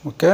Okay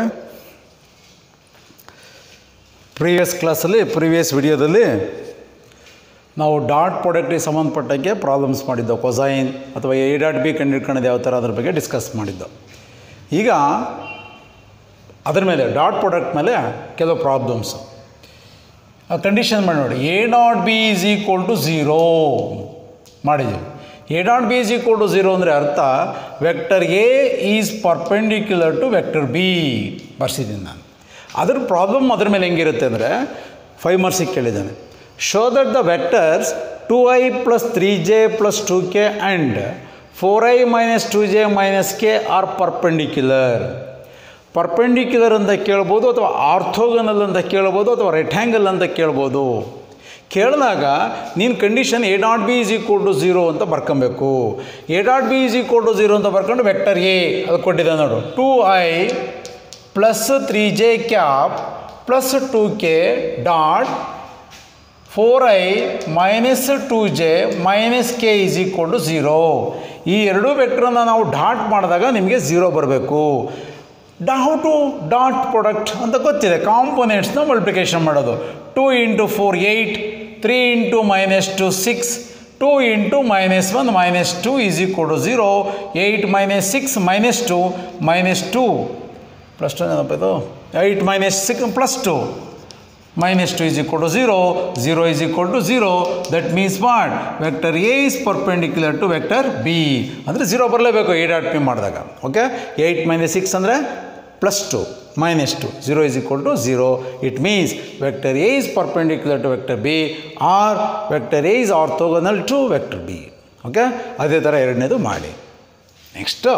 previous ಕ್ಲಾಸಲ್ಲಿ previous ವಿಡಿಯೋದಲ್ಲಿ ನಾವು ಡಾಟ್ ಪ್ರಾಡಕ್ಟಿಗೆ ಸಂಬಂಧಪಟ್ಟಂಗೆ ಪ್ರಾಬ್ಲಮ್ಸ್ ಮಾಡಿದ್ದೋ ಕೊಸೈನ್ ಅಥವಾ ಎ ಡಾಟ್ ಬಿ ಕಂಡುಹಿಡ್ಕೊಳ್ಳೋದು ಯಾವ ಥರ ಅದ್ರ ಬಗ್ಗೆ ಡಿಸ್ಕಸ್ ಮಾಡಿದ್ದೋ ಈಗ ಅದ್ರ ಮೇಲೆ ಡಾಟ್ ಪ್ರಾಡಕ್ಟ್ ಮೇಲೆ ಕೆಲವು ಪ್ರಾಬ್ಲಮ್ಸು ಆ ಕಂಡೀಷನ್ ಮಾಡಿ ನೋಡಿ A dot B is equal to zero ಮಾಡಿದ್ದೀವಿ A dot B is equal to zero ಅಂದರೆ ಅರ್ಥ vector A is perpendicular to vector B ಬರ್ಸಿದ್ದೀನಿ ನಾನು ಅದ್ರ ಪ್ರಾಬ್ಲಮ್ ಅದ್ರ ಮೇಲೆ ಹೆಂಗಿರುತ್ತೆ ಅಂದರೆ ಫೈವ್ ಮಾರ್ಕ್ಸಿಗೆ ಕೇಳಿದ್ದಾನೆ show that the vectors two I plus three J plus two K and four I minus two J minus K are perpendicular perpendicular ಅಂತ ಕೇಳ್ಬೋದು ಅಥವಾ ಆರ್ಥೋಗನಲ್ ಅಂತ ಕೇಳ್ಬೋದು ಅಥವಾ ರೆಕ್ಟ್ಯಾಂಗಲ್ ಅಂತ ಕೇಳ್ಬೋದು ಕೇಳಿದಾಗ ನೀನು condition A dot B is equal to zero ಅಂತ ಬರ್ಕೊಬೇಕು A dot B is equal to zero ಅಂತ ಬರ್ಕೊಂಡು ವೆಕ್ಟರ್ ಎ ಅದು ಕೊಟ್ಟಿದೆ ನೋಡು two I plus three j cap plus two k dot four I minus two J minus k is equal to zero ಈ ಎರಡೂ ವೆಕ್ಟ್ರನ್ನ ನಾವು ಡಾಟ್ ಮಾಡಿದಾಗ ನಿಮಗೆ ಝೀರೋ ಬರಬೇಕು ಡೌ ಟು ಡಾಟ್ ಪ್ರಾಡಕ್ಟ್ ಅಂತ ಗೊತ್ತಿದೆ ಕಾಂಪೊನೆಂಟ್ಸ್ನ ಮಲ್ಟಿಪ್ಲಿಕೇಶನ್ ಮಾಡೋದು two into four eight three into minus two six two into minus one minus two is equal to zero eight minus six minus two minus two plus two ಏನಪ್ಪ ಇದು eight minus six plus two minus 2 is equal to 0, 0 is equal to 0, that means what? Vector A is perpendicular to vector B. ಅಂದರೆ zero ಬರಲೇಬೇಕು A dot P ಮಾಡಿದಾಗ okay eight minus six ಅಂದರೆ plus two minus two zero is equal to zero it means vector A is perpendicular to vector B or vector A is orthogonal to vector B okay ಅದೇ ಥರ ಎರಡನೇದು ಮಾಡಿ next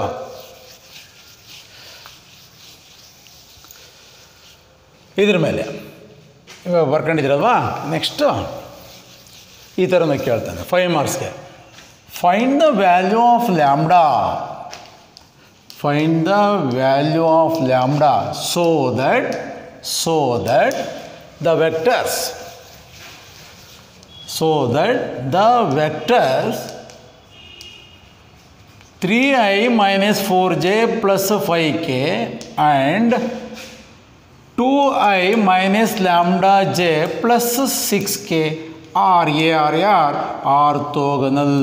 ಇದ್ರ ಮೇಲೆ ಇವಾಗ ಬರ್ಕೊಂಡಿದ್ದೀರಲ್ವಾ next ಈ ಥರನೂ ಕೇಳ್ತಾನೆ ಫೈವ್ ಮಾರ್ಕ್ಸ್ಗೆ find the value of lambda find the value of lambda so that so that the vectors so that the vectors three i minus four j plus five k and two i minus lambda j plus six k are a are are orthogonal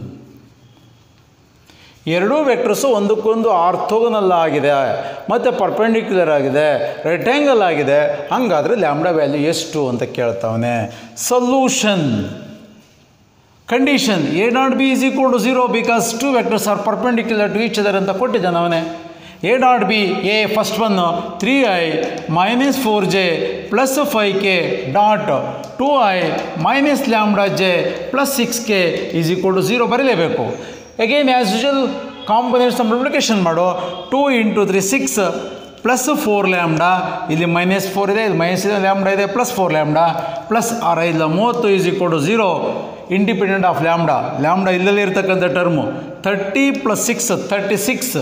ಎರಡೂ vectors ಒಂದಕ್ಕೊಂದು orthogonal ಆಗಿದೆ ಮತ್ತು perpendicular ಆಗಿದೆ rectangle ಆಗಿದೆ ಹಾಗಾದರೆ lambda value ಎಷ್ಟು ಅಂತ ಕೇಳ್ತಾವನೆ solution condition A dot B is equal to zero because two vectors are perpendicular to each other ಅಂತ ಕೊಟ್ಟಿದ್ದಾನೆ ಅವನೇ A dot B A first one three i minus four j plus five k dot two i minus lambda j plus six k is equal to zero ಬರೀಲೇಬೇಕು again as usual components multiplication ಮಾಡೋ two into three six plus four lambda ಇಲ್ಲಿ minus four ಇದೆ ಇಲ್ಲಿ minus ಇದೆ lambda ಇದೆ plus four lambda plus ಆರ್ ಐದು ಮೂವತ್ತು is equal to zero independent of lambda lambda ಇಲ್ಲಲ್ಲಿ ಇರ್ತಕ್ಕಂಥ term thirty plus six thirty six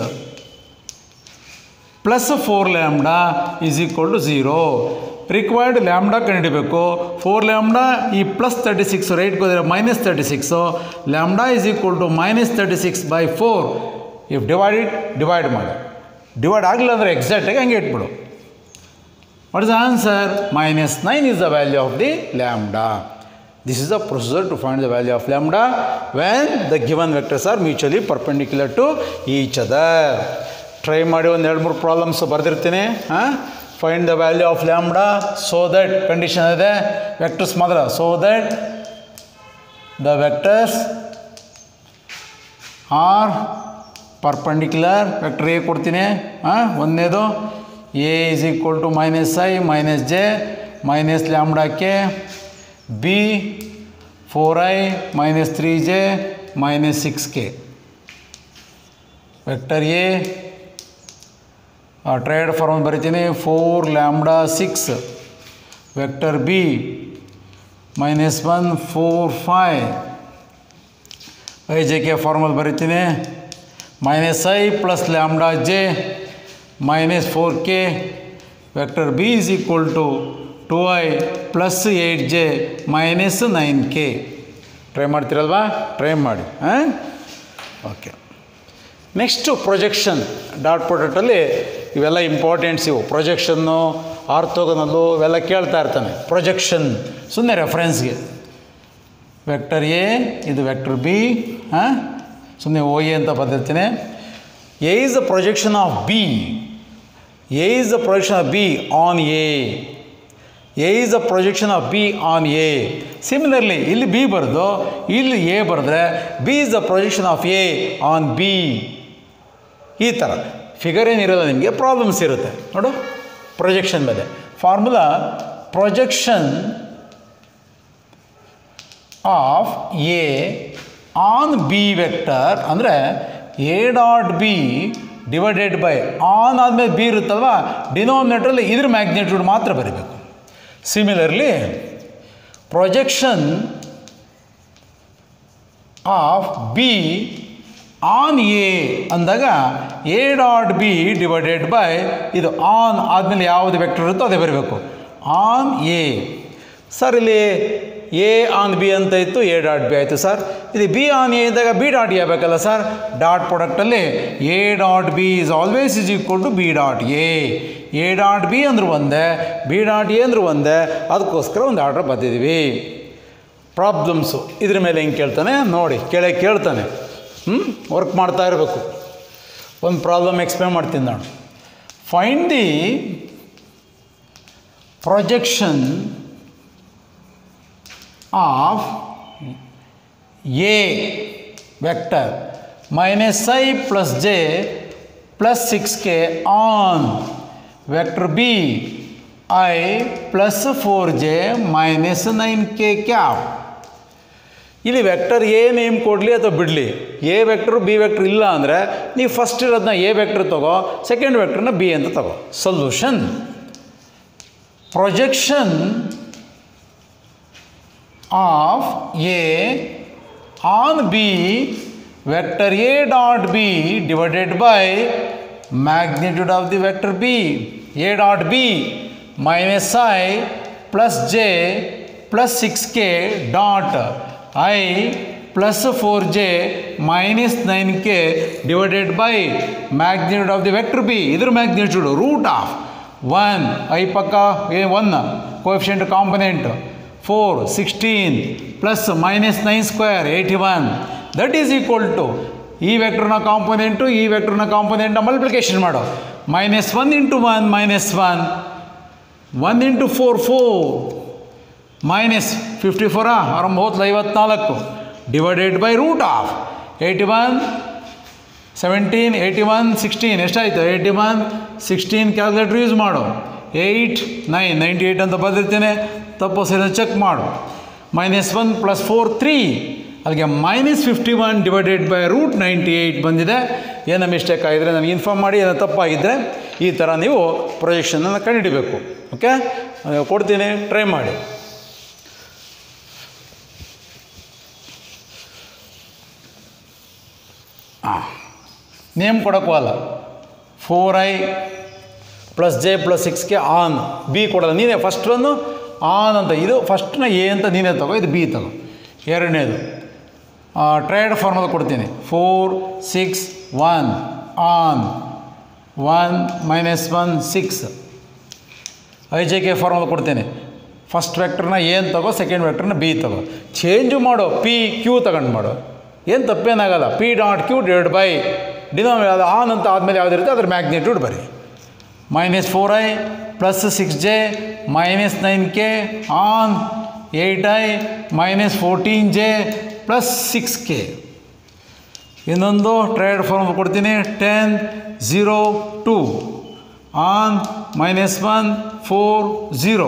plus four lambda is equal to zero required lambda ಕಂಡುಹಿಡಬೇಕು ಫೋರ್ ಲ್ಯಾಮ್ಡಾ ಈ plus thirty six ರೈಟ್ಗೆ ಹೋದರೆ minus thirty six lambda is equal to minus thirty six by four if divided divide ಮಾಡು divide ಆಗಲಿಲ್ಲ ಅಂದರೆ ಎಕ್ಸಾಕ್ಟಾಗಿ ಹಂಗೆ ಇಟ್ಬಿಡು what is answer minus nine is the value of the lambda this is the procedure to find the value of lambda when the given vectors are mutually perpendicular to each other try ಮಾಡಿ ಒಂದು ಎರಡು ಮೂರು problems ಬರೆದಿರ್ತೀನಿ ಹಾಂ find the value of lambda so that condition ಇದೆ vectors ಮಾತ್ರ so that the vectors are perpendicular vector A ಕೊಡ್ತೀನಿ ಹಾಂ ಒಂದನೇದು A is equal to minus i minus j minus lambda K B four I minus three j minus six k vector A triad ಫಾರ್ಮಲ್ ಬರಿತೀನಿ four lambda six vector B minus one four five i j k ಫಾರ್ಮಲ್ ಬರಿತೀನಿ minus i plus lambda j minus four k vector B is equal to two I plus eight j minus nine k try ಮಾಡ್ತೀರಲ್ವಾ try ಮಾಡಿ ಹಾಂ okay next projection dot ಪ್ರಾಡಕ್ಟಲ್ಲಿ ಇವೆಲ್ಲ importants ಇವು ಪ್ರೊಜೆಕ್ಷನ್ನು ಆರ್ಥೋಗನಲ್ಲು ಇವೆಲ್ಲ ಕೇಳ್ತಾ ಇರ್ತಾನೆ ಪ್ರೊಜೆಕ್ಷನ್ ಸುಮ್ಮನೆ ರೆಫರೆನ್ಸ್ಗೆ ವೆಕ್ಟರ್ ಎ ಇದು ವೆಕ್ಟರ್ ಬಿ ಹಾಂ ಸುಮ್ಮನೆ ಓ ಎ ಅಂತ ಬರೆದಿರ್ತೀನಿ A is the projection of B A is the projection of B on A A is the projection of B on A similarly ಇಲ್ಲಿ ಬಿ ಬರೆದು ಇಲ್ಲಿ ಎ ಬರೆದ್ರೆ B is the projection of A on B ಈ ಥರ figure ಏನಿರಲ್ಲ ನಿಮಗೆ problems ಇರುತ್ತೆ ನೋಡು ಪ್ರೊಜೆಕ್ಷನ್ ಮೇಲೆ formula projection of A on B vector ಅಂದರೆ A dot B divided by on ಆದಮೇಲೆ ಬಿ ಇರುತ್ತಲ್ವ ಡಿನೋಮಿನೇಟ್ರಲ್ಲಿ ಇದ್ರ ಮ್ಯಾಗ್ನಿಟ್ಯೂಡ್ ಮಾತ್ರ ಬರೀಬೇಕು similarly projection of B on A ಅಂದಾಗ A dot B divided by ಇದು ಆನ್ ಆದಮೇಲೆ ಯಾವುದು ವೆಕ್ಟರ್ ಇರುತ್ತೋ ಅದೇ ಬರಬೇಕು ಆನ್ ಎ ಸರ್ ಇಲ್ಲಿ ಎ ಆನ್ ಬಿ ಅಂತ ಇತ್ತು ಎ ಡಾಟ್ ಬಿ ಆಯಿತು ಸರ್ ಇದು ಬಿ ಆನ್ ಎ ಇದ್ದಾಗ ಬಿ ಡಾಟ್ ಎ ಆಗಬೇಕಲ್ಲ ಸರ್ ಡಾಟ್ ಪ್ರಾಡಕ್ಟಲ್ಲಿ A dot B is always is equal to B dot A A dot B ಅಂದ್ರೂ ಒಂದೇ ಬಿ ಡಾಟ್ ಎ ಅಂದ್ರೂ ಒಂದೇ ಅದಕ್ಕೋಸ್ಕರ ಒಂದು ಆರ್ಡ್ರ್ ಬರ್ತಿದ್ದೀವಿ ಪ್ರಾಬ್ಲಮ್ಸು ಇದ್ರ ಮೇಲೆ ಹೆಂಗೆ ಕೇಳ್ತಾನೆ ನೋಡಿ ಕೆಳಗೆ ಕೇಳ್ತಾನೆ ಹ್ಞೂ ವರ್ಕ್ ಮಾಡ್ತಾ ಇರಬೇಕು ಒಂದು ಪ್ರಾಬ್ಲಮ್ ಎಕ್ಸ್ಪ್ಲೇನ್ ಮಾಡ್ತೀನಿ ನಾನು find the projection of A vector minus i plus j plus six k on vector B i plus four j minus nine k cap ಇಲ್ಲಿ ವೆಕ್ಟರ್ ಎ ನೇಮ್ ಕೊಡಲಿ ಅಥವಾ ಬಿಡಲಿ ಎ ವೆಕ್ಟ್ರು ಬಿ ವೆಕ್ಟ್ರ್ ಇಲ್ಲ ಅಂದರೆ ನೀವು first ಇರೋದನ್ನ A vector ತಗೋ second ವೆಕ್ಟ್ರನ್ನ ಬಿ ಅಂತ ತಗೋ solution projection of A on B vector A dot B divided by magnitude of the vector B A dot B minus i plus j plus six k dot i plus four j minus nine k divided by magnitude of the vector B ಇದ್ರ magnitude root of one i ಪಕ್ಕ ಏ one coefficient component four sixteen plus minus nine square eighty one that is equal to ಈ ವೆಕ್ಟರ್ನ component ಈ ವೆಕ್ಟರ್ನ ಕಾಂಪೊನೆಂಟ್ನ multiplication ಮಾಡು minus one into one minus one one into four four minus fifty ಫೋರಾ ಆರಂಭ ಹೋತ್ಲ ಐವತ್ನಾಲ್ಕು divided by root of eighty one seventeen eighty one sixteen ಎಷ್ಟಾಯಿತು eighty one sixteen calculator use ಮಾಡು ಏಯ್ಟ್ ನೈನ್ ನೈಂಟಿ ಏಯ್ಟ್ ಅಂತ ಬರೆದಿರ್ತೇನೆ ತಪ್ಪು ಸರಿ ಚೆಕ್ ಮಾಡು minus one plus four three ಅಲ್ಲಿಗೆ minus fifty one divided by root ninety eight ಬಂದಿದೆ ಏನೋ ಮಿಸ್ಟೇಕ್ ಆಗಿದ್ರೆ ನನಗೆ ಇನ್ಫಾರ್ಮ್ ಮಾಡಿ ಏನೋ ತಪ್ಪಾಗಿದ್ದರೆ ಈ ಥರ ನೀವು ಪ್ರೊಜೆಕ್ಷನನ್ನು ಕಂಡುಹಿಡಿಬೇಕು ಓಕೆ ಕೊಡ್ತೀನಿ ಟ್ರೈ ಮಾಡಿ ಹಾಂ ನೇಮ್ ಕೊಡೋಕ್ಕೂ ಅಲ್ಲ four i plus j plus ಸಿಕ್ಸ್ಗೆ ಆನ್ ಬಿ ಕೊಡೋಲ್ಲ ನೀನೇ ಫಸ್ಟ್ ಒಂದು ಆನ್ ಅಂತ ಇದು ಫಸ್ಟ್ನ ಎ ಅಂತ ನೀನೇ ತಗೋ ಇದು ಬಿ ತಗೋ ಎರಡನೇದು ಟ್ರೈಡ್ ಫಾರ್ಮಲ್ ಕೊಡ್ತೀನಿ four six one on one minus one six i j k ಫಾರ್ಮಲ್ ಕೊಡ್ತೀನಿ ಫಸ್ಟ್ ವೆಕ್ಟರ್ನ ಏನು ತಗೋ ಸೆಕೆಂಡ್ ವೆಕ್ಟರ್ನ ಬಿ ತಗೋ ಚೇಂಜು ಮಾಡು ಪಿ ಕ್ಯೂ ತಗೊಂಡು ಮಾಡು ಏನು ತಪ್ಪೇನಾಗಲ್ಲ P dot Q divide by ಡಿನೋಮಿ ಅದು ಆನ್ ಅಂತ ಆದಮೇಲೆ ಯಾವುದಿರುತ್ತೆ ಅದ್ರ ಮ್ಯಾಗ್ನಿಟ್ಯೂಡ್ ಬರಿ minus four i plus six j minus nine k on eight i minus fourteen j plus six k ಇನ್ನೊಂದು ಟ್ರೈಡ್ ಫಾರ್ಮ್ ಕೊಡ್ತೀನಿ ten zero two on minus one four zero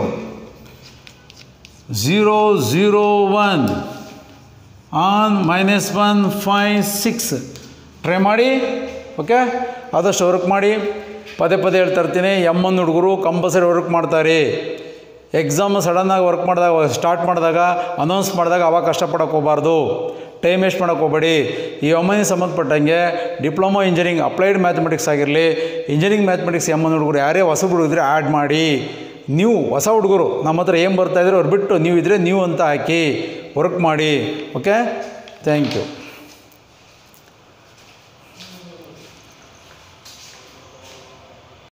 zero zero one on minus one five six try ಮಾಡಿ okay ಆದಷ್ಟು work ಮಾಡಿ ಪದೇ ಪದೇ ಹೇಳ್ತಾ ಇರ್ತೀನಿ ಎಮ್ಮನ್ ಹುಡುಗರು ಕಂಪಲ್ಸರಿ ವರ್ಕ್ ಮಾಡ್ತಾರೆ ಎಕ್ಸಾಮ್ ಸಡನ್ನಾಗಿ ವರ್ಕ್ ಮಾಡಿದಾಗ ಸ್ಟಾರ್ಟ್ ಮಾಡಿದಾಗ ಅನೌನ್ಸ್ ಮಾಡಿದಾಗ ಅವಾಗ ಕಷ್ಟಪಡೋಕೆ ಹೋಗಬಾರ್ದು ಟೈಮ್ ವೇಸ್ಟ್ ಮಾಡೋಕೆ ಹೋಗಬೇಡಿ ಈ ಎಮ್ಮನಿಗೆ ಸಂಬಂಧಪಟ್ಟಂಗೆ ಡಿಪ್ಲೊಮಾ ಇಂಜಿನಿಯರಿಂಗ್ ಅಪ್ಲೈಡ್ ಮ್ಯಾಥಮೆಟಿಕ್ಸ್ ಆಗಿರಲಿ ಇಂಜಿನಿಯರಿಂಗ್ ಮ್ಯಾಥಮೆಟಿಕ್ಸ್ ಎಮ್ಮನ್ ಹುಡುಗರು ಯಾರೇ ಹೊಸ ಹುಡುಗಿದ್ರೆ ಆ್ಯಡ್ ಮಾಡಿ ನೀವು ಹೊಸ ಹುಡುಗರು ನಮ್ಮ ಹತ್ರ ಏನು ಬರ್ತಾಯಿದ್ರೆ ಅವ್ರು ಬಿಟ್ಟು ನೀವು ಇದ್ದರೆ ನೀವು ಅಂತ ಹಾಕಿ ವರ್ಕ್ ಮಾಡಿ ಓಕೆ ಥ್ಯಾಂಕ್ ಯು